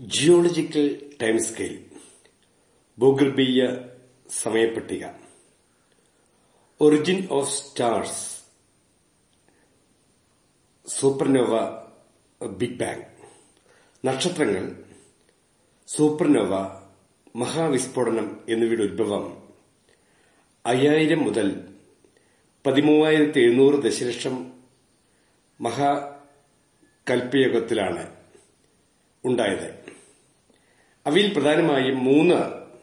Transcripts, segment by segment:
geological time scale ഭൂഗർഭീയ സമയപ്പട്ടിക origin of stars supernova big bang നക്ഷത്രങ്ങൾ സൂപ്പർനോവ മഹാവിസ്ഫോടനം എന്നിവയുടെ ഉത്ഭവം അയ്യായിരം മുതൽ പതിമൂവായിരത്തി എഴുന്നൂറ് ദശലക്ഷം മഹാകൽപ്പയുഗത്തിലാണ് ഉണ്ടായത് അവയിൽ പ്രധാനമായും മൂന്ന്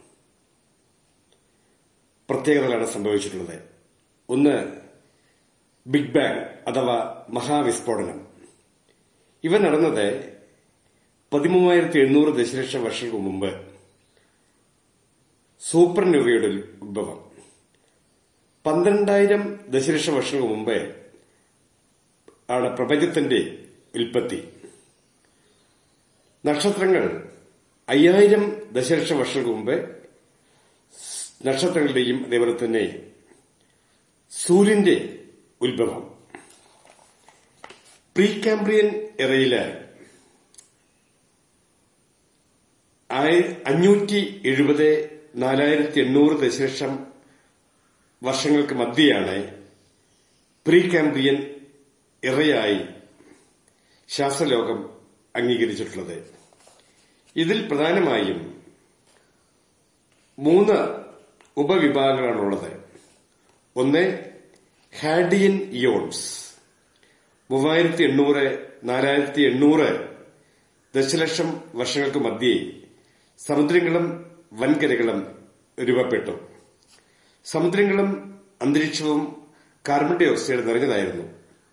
പ്രത്യേകതകളാണ് സംഭവിച്ചിട്ടുള്ളത് ഒന്ന് ബിഗ് ബാങ് അഥവാ മഹാവിസ്ഫോടനം ഇവ നടന്നത് പതിമൂവായിരത്തി എഴുന്നൂറ് ദശലക്ഷം വർഷങ്ങൾക്ക് മുമ്പ് സൂപ്പർനോവയുടെ ഉത്ഭവം പന്ത്രണ്ടായിരം ദശലക്ഷം വർഷങ്ങൾക്ക് മുമ്പ് ആണ് പ്രപഞ്ചത്തിന്റെ ഉൽപ്പത്തി നക്ഷത്രങ്ങൾ അയ്യായിരം ദശലക്ഷം വർഷങ്ങൾക്ക് മുമ്പ് നക്ഷത്രങ്ങളുടെയും അതേപോലെ തന്നെ സൂര്യന്റെ ഉത്ഭവം പ്രീ കാംബ്രിയൻ എറയില് അഞ്ഞൂറ്റി എഴുപത് നാലായിരത്തി എണ്ണൂറ് ദശലക്ഷം വർഷങ്ങൾക്ക് മധ്യയാണ് പ്രീ കാംബ്രിയൻ ഇറയായി ശാസ്ത്രലോകം അംഗീകരിച്ചിട്ടുള്ളത് ഇതിൽ പ്രധാനമായും മൂന്ന് ഉപവിഭാഗങ്ങളാണുള്ളത് ഒന്ന് ഹാഡിയൻ ഇയോൺസ് മൂവായിരത്തി എണ്ണൂറ് നാലായിരത്തി എണ്ണൂറ് ദശലക്ഷം വർഷങ്ങൾക്ക് മധ്യേ സമുദ്രങ്ങളും വൻകരകളും രൂപപ്പെട്ടു സമുദ്രങ്ങളും അന്തരീക്ഷവും കാർബൺ ഡൈ ഓക്സൈഡ് നിറഞ്ഞതായിരുന്നു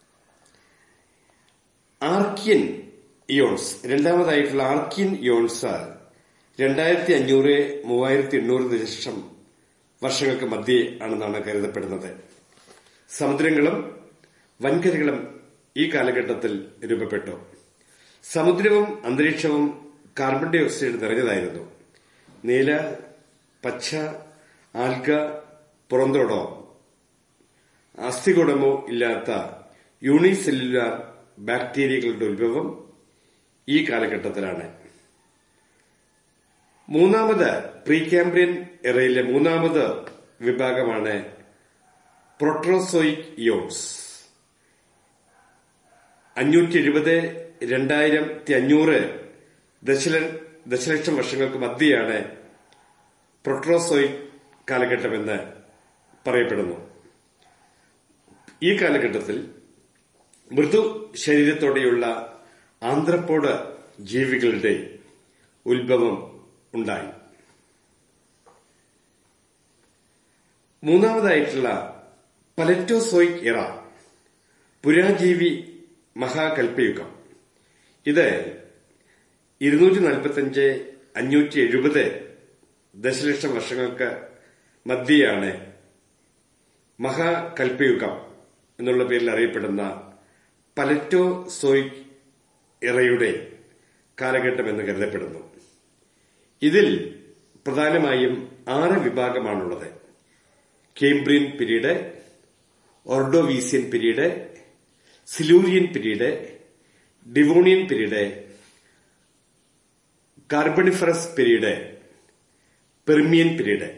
ആർക്കിയൻ ഇയോൺസ് രണ്ടാമതായിട്ടുള്ള ആർക്കിയൻ ഇയോൺസ് രണ്ടായിരത്തി അഞ്ഞൂറ് മൂവായിരത്തി എണ്ണൂറ് ദശലക്ഷം വർഷങ്ങൾക്ക് മധ്യേ ആണെന്നാണ് കരുതപ്പെടുന്നത് സമുദ്രങ്ങളും വൻകരകളും ഈ കാലഘട്ടത്തിൽ രൂപപ്പെട്ടു സമുദ്രവും അന്തരീക്ഷവും കാർബൺ ഡൈ ഓക്സൈഡ് നിറഞ്ഞതായിരുന്നു നീല പച്ച ആൽഗ പുറന്തോടോ അസ്ഥികുടമോ ഇല്ലാത്ത യൂണിസെല്ലുലാർ ബാക്ടീരിയകളുടെ ഉത്ഭവം ഈ കാലഘട്ടത്തിലാണ് മൂന്നാമത് പ്രീ കാംബ്രിയൻ എറയിലെ മൂന്നാമത് വിഭാഗമാണ് പ്രൊട്രോസോയിക് ഇയോൺസ് അഞ്ഞൂറ്റി എഴുപത് രണ്ടായിരത്തി അഞ്ഞൂറ് ദശലക്ഷം വർഷങ്ങൾക്ക് മധ്യയാണ് പ്രൊട്രോസോയിക് കാലഘട്ടമെന്ന് പറയപ്പെടുന്നു ഈ കാലഘട്ടത്തിൽ മൃദു ശരീരത്തോടെയുള്ള ആന്ത്രപ്പോഡ് ജീവികളുടെ ഉത്ഭവം ഉണ്ടായി മൂന്നാമതായിട്ടുള്ള പലറ്റോസോയിക് ഇറ പുരാജീവി മഹാകൽപ്പയുഗം ഇത് ഇരുന്നൂറ്റി നാൽപ്പത്തിയഞ്ച് അഞ്ഞൂറ്റി എഴുപത് ദശലക്ഷം വർഷങ്ങൾക്ക് മധ്യയാണ് മഹാകൽപ്പയുഗം എന്നുള്ള പേരിൽ അറിയപ്പെടുന്ന പലറ്റോസോയിക് ഇറയുടെ കാലഘട്ടമെന്ന് കരുതപ്പെടുന്നു ഇതിൽ പ്രധാനമായും ആറ് വിഭാഗമാണുള്ളത് Cambrian period Ordovician period Silurian period Devonian period Carboniferous period Permian period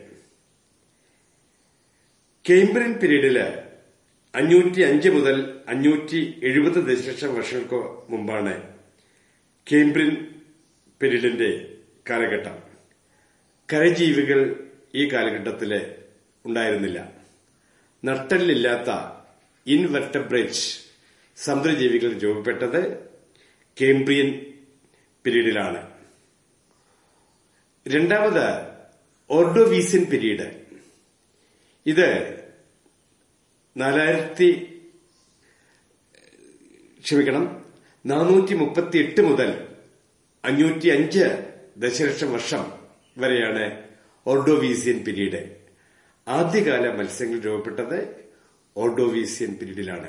Cambrian പീരീഡില് അഞ്ഞൂറ്റി അഞ്ച് മുതൽ അഞ്ഞൂറ്റി എഴുപത് ദശലക്ഷം വർഷങ്ങൾക്ക് മുമ്പാണ് കേംബ്രിയൻ പീരീഡിന്റെ കാലഘട്ടം കരജീവികൾ ഈ കാലഘട്ടത്തിൽ ഉണ്ടായിരുന്നില്ല നട്ടലില്ലാത്ത ഇൻവെർട്ടബ്രേറ്റ് സമുദ്രജീവികൾ രൂപപ്പെട്ടത് കേംബ്രിയൻ പീരീഡിലാണ് രണ്ടാമത് ഓർഡോവീസിയൻ പീരീഡ് ഇത് നാലായിരത്തി ക്ഷമിക്കണം നാനൂറ്റി മുപ്പത്തി എട്ട് മുതൽ അഞ്ഞൂറ്റി അഞ്ച് ദശലക്ഷം വർഷം വരെയാണ് ഓർഡോവീസിയൻ പീരീഡ് ആദ്യകാല മത്സ്യങ്ങൾ രൂപപ്പെട്ടത് ഓർഡോവീസിയൻ പീരീഡിലാണ്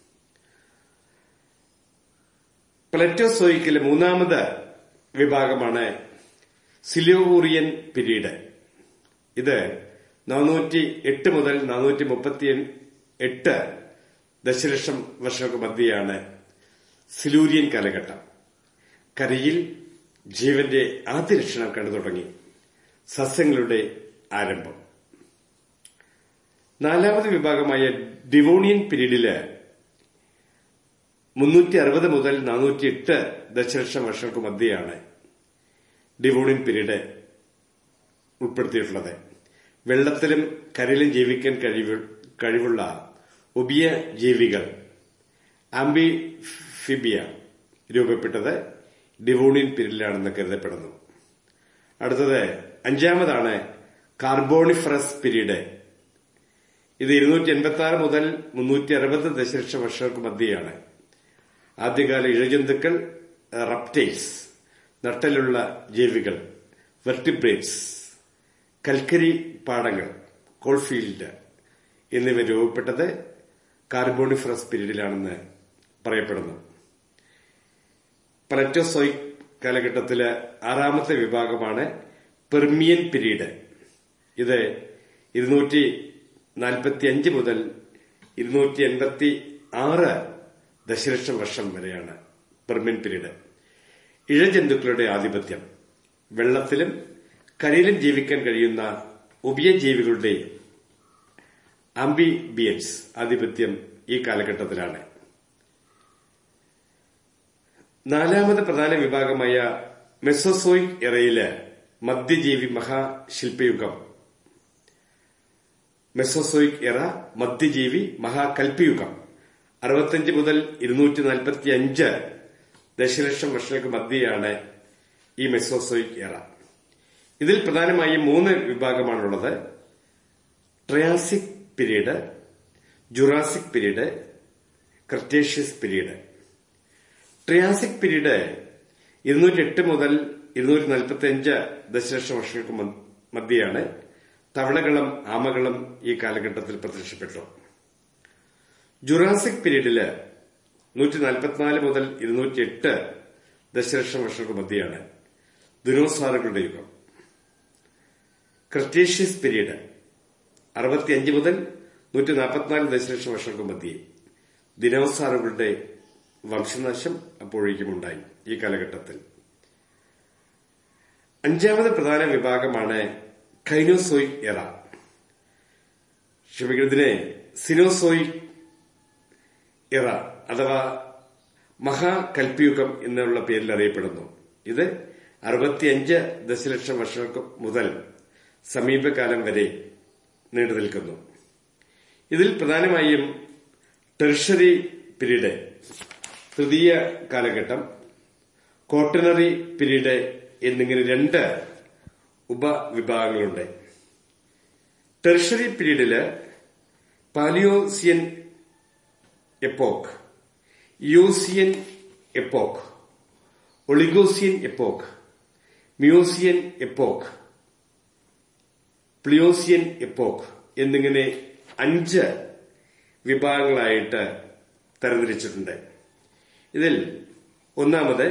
പ്ലറ്റോസോയിക്കിലെ മൂന്നാമത് വിഭാഗമാണ് സിലോറിയൻ പീരീഡ് ഇത് നാനൂറ്റി എട്ട് മുതൽ നാനൂറ്റി മുപ്പത്തി എട്ട് ദശലക്ഷം വർഷങ്ങൾക്ക് മധ്യയാണ് സിലൂരിയൻ കാലഘട്ടം കരയിൽ ജീവന്റെ ആദ്യ ലക്ഷണം കണ്ടു തുടങ്ങി സസ്യങ്ങളുടെ ആരംഭം നാലാമത് വിഭാഗമായ ഡിവോണിയൻ പീരീഡില് മുന്നൂറ്റി അറുപത് മുതൽ നാനൂറ്റി എട്ട് ദശലക്ഷം വർഷങ്ങൾക്ക് മധ്യയാണ് ഡിവോണിയൻ പീരീഡ് ഉൾപ്പെടുത്തിയിട്ടുള്ളത് വെള്ളത്തിലും കരയിലും ജീവിക്കാൻ കഴിവുള്ള ഉബിയ ജീവികൾ ആംബിഫിബിയ രൂപപ്പെട്ടത് ഡിവോണിയൻ പീരീഡിലാണെന്ന് കരുതപ്പെടുന്നു അടുത്തത് അഞ്ചാമതാണ് കാർബോണിഫറസ് പീരീഡ് ഇത് ഇരുന്നൂറ്റി എൺപത്തി ആറ് മുതൽ മുന്നൂറ്റി അറുപത് ദശലക്ഷം വർഷങ്ങൾക്ക് മധ്യയാണ് ആദ്യകാല ഇഴജന്തുക്കൾ റപ്റ്റൈൽസ് നട്ടലുള്ള ജീവികൾ വെർട്ടിബ്രേറ്റ്സ് കൽക്കരി പാടങ്ങൾ കോൾഫീൽഡ് എന്നിവ രൂപപ്പെട്ടത് കാർബോണിഫറസ് പീരീഡിലാണെന്ന് പറയപ്പെടുന്നു പ്ലറ്റോസോയിക് കാലഘട്ടത്തിലെ ആറാമത്തെ വിഭാഗമാണ് പെർമിയൻ പീരീഡ് ഇത് ഇരുന്നൂറ്റി നാൽപ്പത്തിയഞ്ച് മുതൽ ഇരുന്നൂറ്റി എൺപത്തി ആറ് ദശലക്ഷം വർഷം വരെയാണ് പെർമിയൻ പീരീഡ് ഇഴജന്തുക്കളുടെ ആധിപത്യം വെള്ളത്തിലും കരയിലും ജീവിക്കാൻ കഴിയുന്ന ഉഭയജീവികളുടെ ആംബിബിയൻസ് ആധിപത്യം ഈ കാലഘട്ടത്തിലാണ് നാലാമത് പ്രധാന വിഭാഗമായ മെസോസോയിക് എറയില് മധ്യജീവി മഹാശില്പയുഗം മെസോസോയിക് എറ മധ്യജീവി മഹാകൽപ്പയുഗം അറുപത്തിയഞ്ച് മുതൽ ഇരുന്നൂറ്റി നാൽപ്പത്തി അഞ്ച് ദശലക്ഷം വർഷങ്ങൾക്ക് മധ്യയാണ് ഈ മെസോസോയിക് എറ ഇതിൽ പ്രധാനമായും മൂന്ന് വിഭാഗമാണുള്ളത് Triassic period Jurassic period Cretaceous period Triassic period ഇരുന്നൂറ്റി എട്ട് മുതൽ ഇരുന്നൂറ്റി നാൽപ്പത്തി അഞ്ച് ദശലക്ഷം വർഷങ്ങൾക്ക് മധ്യയാണ് തവളകളും ആമകളും ഈ കാലഘട്ടത്തിൽ പ്രത്യക്ഷപ്പെട്ടു ജുറാസിക് പീരീഡില് നൂറ്റി നാൽപ്പത്തിനാല് മുതൽ ഇരുന്നൂറ്റി എട്ട് ദശലക്ഷം വർഷങ്ങൾക്ക് മധ്യയാണ് ദിനോസാറുകളുടെ യുഗം ക്രറ്റേഷ്യസ് പീരീഡ് അറുപത്തിയഞ്ച് മുതൽ നൂറ്റി നാൽപ്പത്തിനാല് ദശലക്ഷം വർഷങ്ങൾക്ക് മധ്യേ ദിനോസാറുകളുടെ വംശനാശം അപ്പോഴേക്കും ഉണ്ടായി ഈ കാലഘട്ടത്തിൽ അഞ്ചാമത് പ്രധാന വിഭാഗമാണ് കൈനോസോയിക് എറ ക്ഷമിക്കുന്നതിനെ സിനോസോയിക് ഇറ അഥവാ മഹാകൽപ്പയുഗം എന്നുള്ള പേരിൽ അറിയപ്പെടുന്നു ഇത് അറുപത്തിയഞ്ച് ദശലക്ഷം വർഷങ്ങൾക്ക് മുതൽ സമീപകാലം വരെ നീണ്ടു നിൽക്കുന്നു ഇതിൽ പ്രധാനമായും ടെർഷറി പീരീഡ് തൃതീയ കാലഘട്ടം കോട്ടനറി പീരീഡ് എന്നിങ്ങനെ രണ്ട് ഉപവിഭാഗങ്ങളുണ്ട് ടെർഷറി പീരീഡില് പാലിയോസിയൻ എപ്പോക്ക് യോസിയൻ എപ്പോക്ക് ഒളിഗോസിയൻ എപ്പോക്ക് മിയോസിയൻ എപ്പോക്ക് പ്ലിയോസിയൻ എപ്പോക്ക് എന്നിങ്ങനെ അഞ്ച് വിഭാഗങ്ങളായിട്ട് തരംതിരിച്ചിട്ടുണ്ട് ഇതിൽ ഒന്നാമത്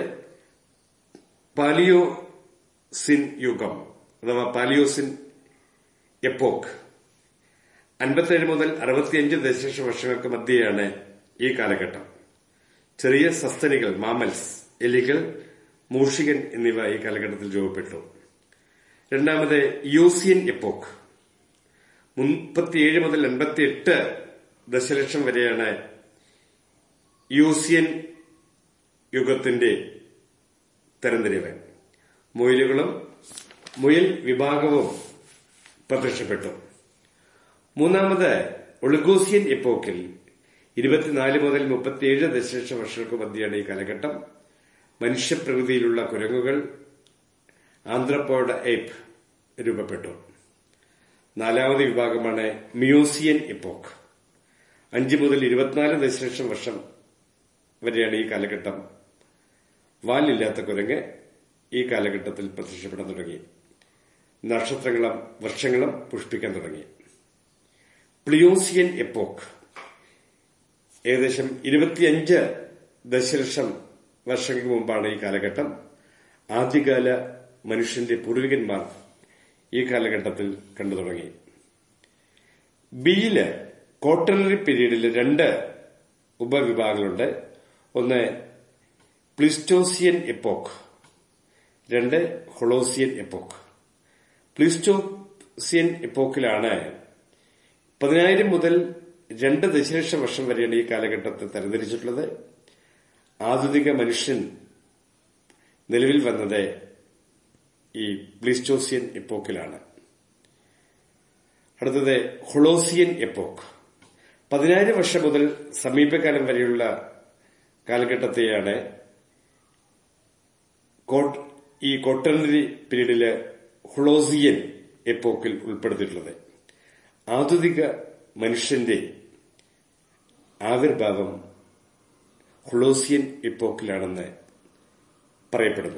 പാലിയോസിൻ യുഗം അഥവാ പാലിയോസിൻ എപ്പോക്ക് അൻപത്തേഴ് മുതൽ അറുപത്തിയഞ്ച് ദശലക്ഷം വർഷങ്ങൾക്ക് മധ്യയാണ് ഈ കാലഘട്ടം ചെറിയ സസ്തനികൾ മാമൽസ് എലികൾ മൂഷികൻ എന്നിവ ഈ കാലഘട്ടത്തിൽ രൂപപ്പെട്ടു രണ്ടാമത് യോസിയൻ എപ്പോക്ക് മുപ്പത്തിയേഴ് മുതൽ എൺപത്തിയെട്ട് ദശലക്ഷം വരെയാണ് യൂസിയൻ യുഗത്തിന്റെ തരംതിരിവ് മുയലുകളും മുയൽ വിഭാഗവും പ്രത്യക്ഷപ്പെട്ടു മൂന്നാമത് ഒളിഗോസിയൻ എപ്പോക്കിൽ ഇരുപത്തിനാല് മുതൽ മുപ്പത്തിയേഴ് ദശലക്ഷം വർഷങ്ങൾക്ക് മധ്യയാണ് ഈ കാലഘട്ടം മനുഷ്യപ്രകൃതിയിലുള്ള കുരങ്ങുകൾ ആന്ത്രപ്പോഡ് ഏപ്പ് രൂപപ്പെട്ടു നാലാമത് വിഭാഗമാണ് മിയോസിയൻ എപ്പോക്ക് അഞ്ച് മുതൽ ഇരുപത്തിനാല് ദശലക്ഷം വർഷം വരെയാണ് ഈ കാലഘട്ടം വാലില്ലാത്ത കുരങ്ങ് ഈ കാലഘട്ടത്തിൽ പ്രത്യക്ഷപ്പെടാൻ തുടങ്ങി നക്ഷത്രങ്ങളും വൃക്ഷങ്ങളും പുഷ്പിക്കാൻ തുടങ്ങി പ്ലിയോസിയൻ എപ്പോക്ക് ഏകദേശം ഇരുപത്തിയഞ്ച് ദശലക്ഷം വർഷങ്ങൾക്ക് മുമ്പാണ് ഈ കാലഘട്ടം ആദ്യകാല മനുഷ്യന്റെ പൂർവികന്മാർ ഈ കാലഘട്ടത്തിൽ കണ്ടു തുടങ്ങി ബിയില് കോട്ടണറി പീരീഡിൽ രണ്ട് ഉപവിഭാഗങ്ങളുണ്ട് ഒന്ന് പ്ലിസ്റ്റോസിയൻ എപ്പോക്ക് രണ്ട് ഹൊളോസിയൻ എപ്പോക്ക് പ്ലീസ്റ്റോസിയൻ എപ്പോക്കിലാണ് പതിനായിരം മുതൽ രണ്ട് ദശലക്ഷം വർഷം വരെയാണ് ഈ കാലഘട്ടത്തെ തരംതിരിച്ചിട്ടുള്ളത് ആധുനിക മനുഷ്യൻ നിലവിൽ വന്നത് ഈ പ്ലീസ്റ്റോസിയൻ എപ്പോക്കിലാണ് അടുത്തത് ഹൊളോസിയൻ എപ്പോക്ക് പതിനായിരം വർഷം മുതൽ സമീപകാലം വരെയുള്ള കാലഘട്ടത്തെയാണ് ഈ കോട്ടനറി പീരീഡില് ഹുളോസിയൻ എപ്പോക്കിൽ ഉൾപ്പെടുത്തിയിട്ടുള്ളത് ആധുനിക മനുഷ്യന്റെ ആവിർഭാവം ഹുളോസിയൻ എപ്പോക്കിലാണെന്ന് പറയപ്പെടുന്നു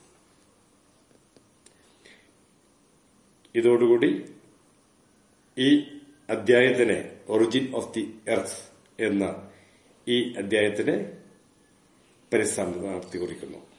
ഇതോടുകൂടി ഈ അധ്യായത്തിന് ഒറിജിൻ ഓഫ് ദി എർത്ത് എന്ന ഈ അധ്യായത്തിന് പരിസമാപ്തി കുറിക്കുന്നു